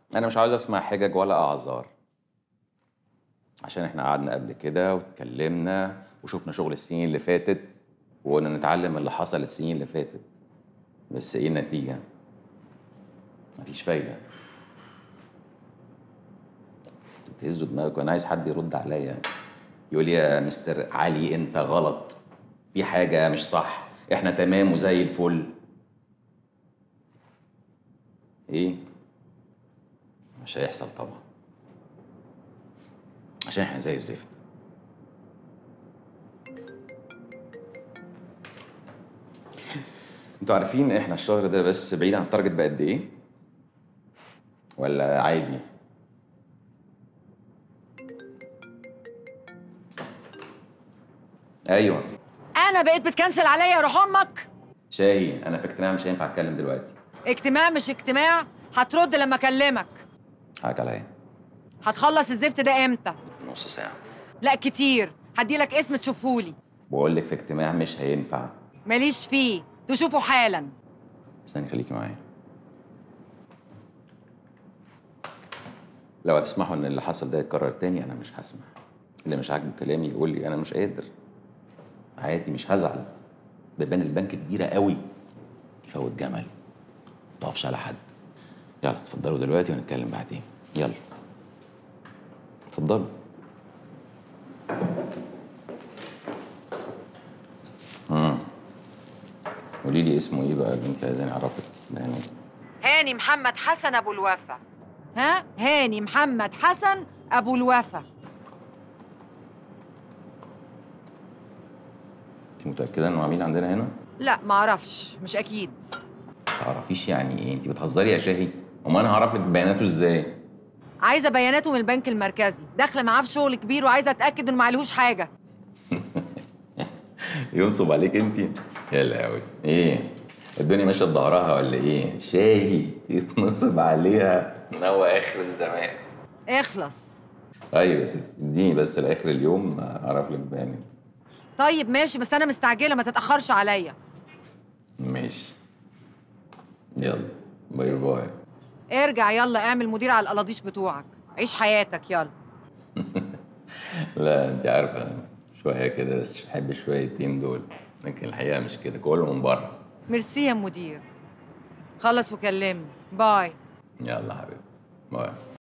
انا مش عاوز اسمع حجج ولا اعذار عشان احنا قعدنا قبل كده واتكلمنا وشفنا شغل السنين اللي فاتت وقلنا نتعلم اللي حصل السنين اللي فاتت بس ايه النتيجة؟ مفيش فايدة انتوا بتهزوا دماغك وانا عايز حد يرد عليا يقول لي يا مستر علي انت غلط في حاجة مش صح احنا تمام وزي الفل ايه؟ مش هيحصل طبعا عشان احنا زي الزفت انتوا عارفين احنا الشهر ده بس بعيد عن التارجت بقد ايه؟ ولا عادي؟ ايوه انا بقيت بتكنسل عليا يا روح امك شاهي انا في اجتماع مش هينفع اتكلم دلوقتي اجتماع مش اجتماع هترد لما اكلمك حقك عليا هتخلص الزفت ده امتى نص ساعة لا كتير هديلك اسم تشوفهولي بقول لك في اجتماع مش هينفع ماليش فيه تشوفه حالا استني خليكي معايا لو هتسمحوا ان اللي حصل ده يتكرر تاني انا مش هسمح اللي مش عاجبه كلامي يقول لي انا مش قادر عادي مش هزعل بيبان البنك كبيره قوي يفوت جمل متقفش على حد يلا اتفضلوا دلوقتي ونتكلم بعدين يلا اتفضلوا امم قولي لي اسمه ايه بقى اللي انت عايزاني اعرفك بيانات هاني محمد حسن ابو الوفا ها هاني محمد حسن ابو الوفا انت متاكده انه عميل عندنا هنا لا معرفش مش اكيد تعرفيش يعني ايه انت بتهزري يا شاهي امال انا هعرف لك بياناته ازاي عايزه بياناته من البنك المركزي داخله معاه في شغل كبير وعايزه اتاكد انه معلهوش حاجه ينصب عليك انت يا لهوي ايه الدنيا ماشيه بظهرها ولا ايه شاهي يتنصب عليها من هو اخر الزمان اخلص ايوه يا ستي اديني بس لاخر اليوم اعرف لك بياناته طيب ماشي بس انا مستعجله ما تتاخرش عليا ماشي يلا باي باي ارجع يلا اعمل مدير على القلاضيش بتوعك عيش حياتك يلا لا انت عارفه شويه كده بس بحب شويتين دول لكن الحقيقه مش كده كله من بره ميرسي يا مدير خلص وكلمني باي يلا حبيبي باي